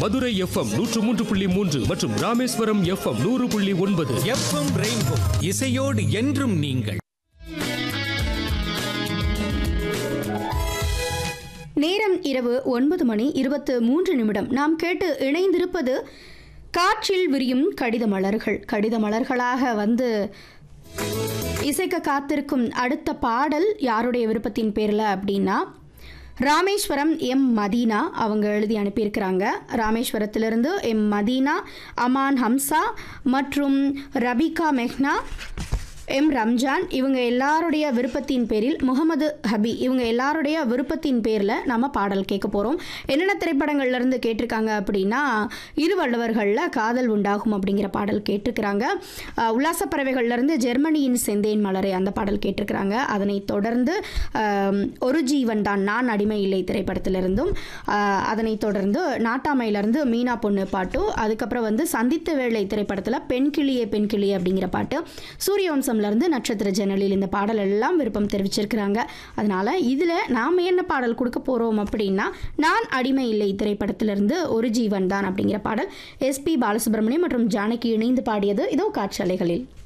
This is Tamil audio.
மதுரை எஃப்எம் நூற்று மூன்று புள்ளி மூன்று மற்றும் ராமேஸ்வரம் எஃப்எம் நூறு புள்ளி ஒன்பது எஃப்எம் ரெயின்போ இசையோடு என்றும் நீங்கள் நேரம் இரவு ஒன்பது மணி இருபத்து மூன்று நிமிடம் நாம் கேட்டு இணைந்திருப்பது காற்றில் விரியும் கடித மலர்கள் கடித மலர்களாக வந்து இசைக்க காத்திருக்கும் அடுத்த பாடல் யாருடைய விருப்பத்தின் பேரில் அப்படின்னா ராமேஸ்வரம் எம் மதீனா அவங்க எழுதி அனுப்பியிருக்கிறாங்க ராமேஸ்வரத்திலிருந்து எம் மதீனா அமான் ஹம்சா மற்றும் ரபிகா மெஹ்னா எம் ரம்ஜான் இவங்க எல்லாருடைய விருப்பத்தின் பேரில் முகமது ஹபி இவங்க எல்லாருடைய விருப்பத்தின் பேரில் நம்ம பாடல் கேட்க போகிறோம் என்னென்ன திரைப்படங்கள்ல இருந்து கேட்டிருக்காங்க அப்படின்னா இருவள்ளுவர்களில் காதல் உண்டாகும் அப்படிங்கிற பாடல் கேட்டிருக்கிறாங்க அஹ், உல்லாசப் பறவைகள்லேருந்து ஜெர்மனியின் செந்தேன் மலரை அந்த பாடல் கேட்டிருக்கிறாங்க அதனைத் தொடர்ந்து அஹ், ஒரு ஜீவன் தான் நான் அடிமை இல்லை திரைப்படத்திலிருந்தும் அஹ், அதனைத் தொடர்ந்து நாட்டாமையிலேருந்து மீனா பொண்ணு பாட்டும் அதுக்கப்புறம் வந்து சந்தித்த வேளை திரைப்படத்தில் பெண் கிளியே பெண் கிளியே அப்படிங்கிற பாட்டு சூரியவம்சம்லேருந்து நட்சத்திர ஜன்னலில் இந்த பாடல் எல்லாம் விருப்பம் தெரிவிச்சிருக்கிறாங்க அதனால இதில் நாம் என்ன பாடல் கொடுக்க போகிறோம் அப்படின்னா நான் அடிமை இல்லை திரைப்படத்திலிருந்து ஒரு ஜீவன் தான் அப்படிங்கிற பாடல் எஸ்பி பாலசுப்ரமணியம் மற்றும் ஜானகி இணைந்து பாடியது இதோ காட்சாலைகளில்